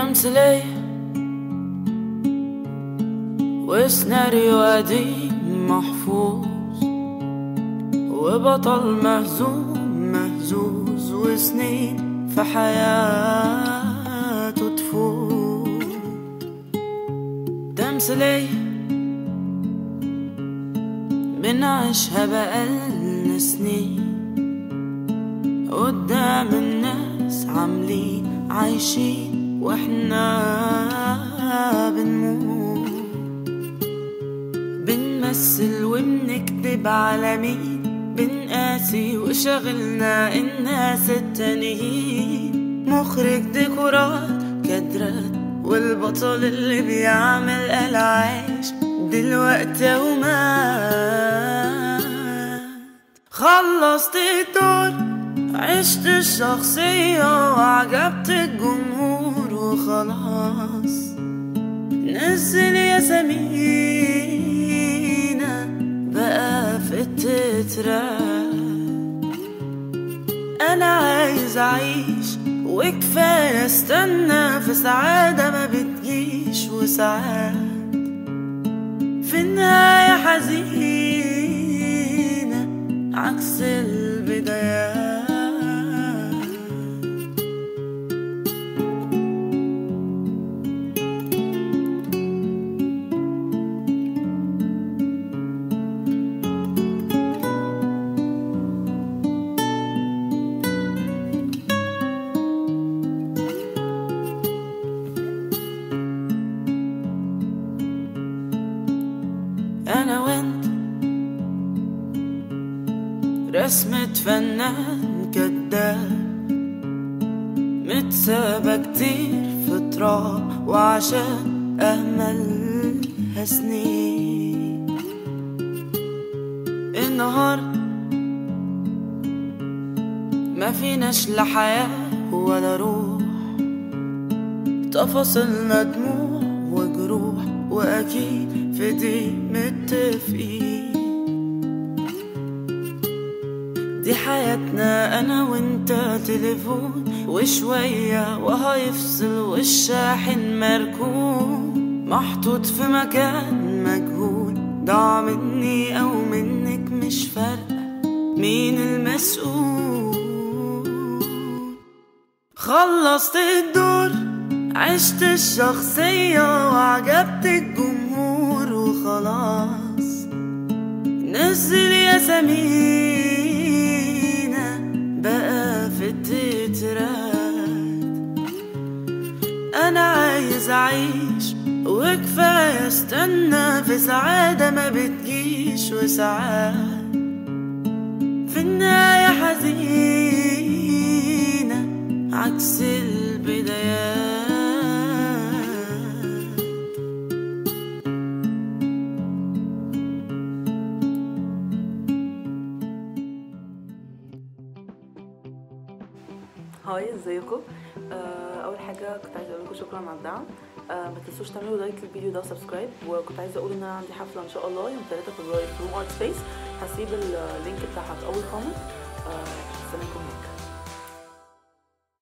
تمثيلية وسيناريو قديم محفوظ وبطل مهزوم مهزوز وسنين في حياته تفوت تمثيلية بنعيشها بقالنا سنين قدام الناس عاملين عايشين واحنا بنموت بنمثل وبنكذب على مين بنقاسي وشغلنا الناس التانيين مخرج ديكورات كادرات والبطل اللي بيعمل العيش دلوقتي ومات خلصت الدور عشت الشخصية وعجبت الجمهور وخلاص نزل يا سمينة بقى في التترات أنا عايز أعيش وكفاية استنى في سعادة ما بتجيش وساعات في النهاية حزينة عكس البدايات أنا وأنت رسمة فنان كداب متسابة كتير في تراب وعشان أهملها سنين النهاردة ما فيناش لا حياة ولا روح تفاصيلنا دموع وجروح وأكيد في دي متفقين دي حياتنا أنا وأنت تليفون وشوية وهيفصل والشاحن مركون محطوط في مكان مجهول ضاع مني أو منك مش فارقة مين المسؤول خلصت الدور عشت الشخصية وعجبت الجمهور وخلاص نزل يا سمينة بقى في التترات أنا عايز أعيش وكفاية استنى في سعادة ما بتجيش وساعات في النهاية حزينة عكس البدايات هاي ازيكم آه، اول حاجه كنت عايزه اقول لكم شكرا على الدعم آه، ما تنسوش تعملوا لايك للفيديو ده وسبسكرايب وكنت عايزه اقول ان انا عندي حفله ان شاء الله يوم 3 فبراير في روم ارت سبيس هسيب اللينك بتاعها في اول كومنت آه، استناكم هناك